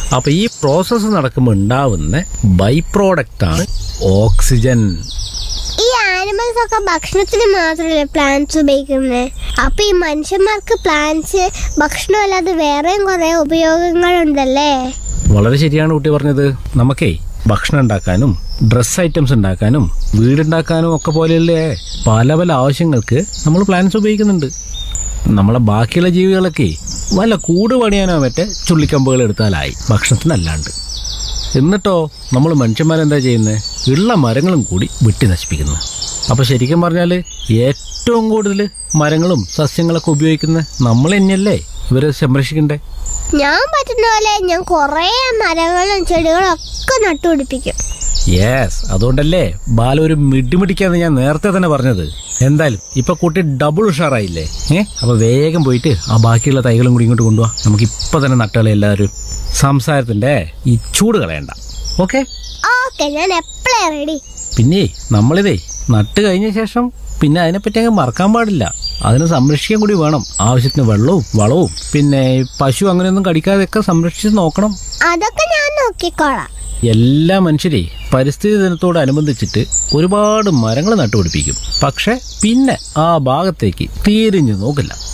അപ്പൊ ഈ പ്രോസസ്സ് നടക്കുമ്പോൾ ഉണ്ടാവുന്ന ബൈ പ്രോഡക്റ്റ് ആണ് ഓക്സിജൻ ഈ ആനിമൽസ് ഒക്കെ ഭക്ഷണത്തിന് മാത്രമല്ലേ പ്ലാന്റ്സ് ഉപയോഗിക്കുന്നത് അപ്പൊ ഈ മനുഷ്യന്മാർക്ക് പ്ലാന്റ്സ് ഭക്ഷണമല്ലാതെ വേറെയും കുറെ ഉപയോഗങ്ങളുണ്ടല്ലേ വളരെ ശരിയാണ് കുട്ടി പറഞ്ഞത് നമുക്കേ ഭക്ഷണം ഉണ്ടാക്കാനും ഡ്രസ് ഐറ്റംസ് ഉണ്ടാക്കാനും വീടുണ്ടാക്കാനും ഒക്കെ പോലെയല്ലേ പല പല ആവശ്യങ്ങൾക്ക് നമ്മൾ പ്ലാന്റ്സ് ഉപയോഗിക്കുന്നുണ്ട് നമ്മളെ ബാക്കിയുള്ള ജീവികളൊക്കെ വല്ല കൂട് പണിയാനോ മറ്റേ ചുള്ളിക്കമ്പുകൾ എടുത്താലായി ഭക്ഷണത്തിനല്ലാണ്ട് എന്നിട്ടോ നമ്മൾ മനുഷ്യന്മാരെന്താ ചെയ്യുന്നത് ഉള്ള മരങ്ങളും കൂടി വെട്ടി നശിപ്പിക്കുന്നു അപ്പൊ ശരിക്കും പറഞ്ഞാൽ ഏറ്റവും കൂടുതൽ മരങ്ങളും സസ്യങ്ങളൊക്കെ ഉപയോഗിക്കുന്ന നമ്മൾ തന്നെയല്ലേ ഇവരെ സംരക്ഷിക്കണ്ടേ ഞാൻ പറ്റുന്ന പോലെ ഞാൻ കുറേ മരങ്ങളും ചെടികളും ഒക്കെ നട്ടുപിടിപ്പിക്കും യെസ് അതുകൊണ്ടല്ലേ ബാല ഒരു മിടിമിടിക്കാന്ന് ഞാൻ നേരത്തെ തന്നെ പറഞ്ഞത് എന്തായാലും ഇപ്പൊ കുട്ടി ഡബിൾ ഉഷാറായില്ലേ ഏ അപ്പൊ വേഗം പോയിട്ട് ആ ബാക്കിയുള്ള തൈകളും കൂടി ഇങ്ങോട്ട് കൊണ്ടുപോവാ നമുക്ക് ഇപ്പൊ തന്നെ നട്ടുകളെ എല്ലാവരും സംസാരത്തിന്റെ ഈ ചൂട് കളയണ്ട ഓക്കെ ഓക്കെ ഞാൻ എപ്പോഴേ റെഡി പിന്നെ നമ്മളിതേ നട്ട് കഴിഞ്ഞ ശേഷം പിന്നെ അതിനെപ്പറ്റി അങ്ങ് മറക്കാൻ പാടില്ല അതിനെ സംരക്ഷിക്കാൻ കൂടി വേണം ആവശ്യത്തിന് വെള്ളവും വളവും പിന്നെ പശു അങ്ങനെയൊന്നും കടിക്കാതെയൊക്കെ സംരക്ഷിച്ച് നോക്കണം അതൊക്കെ ഞാൻ നോക്കിക്കോളാം എല്ലാ മനുഷ്യരെ പരിസ്ഥിതി ദിനത്തോടനുബന്ധിച്ചിട്ട് ഒരുപാട് മരങ്ങൾ നട്ടുപിടിപ്പിക്കും പക്ഷെ പിന്നെ ആ ഭാഗത്തേക്ക് തീരിഞ്ഞു നോക്കില്ല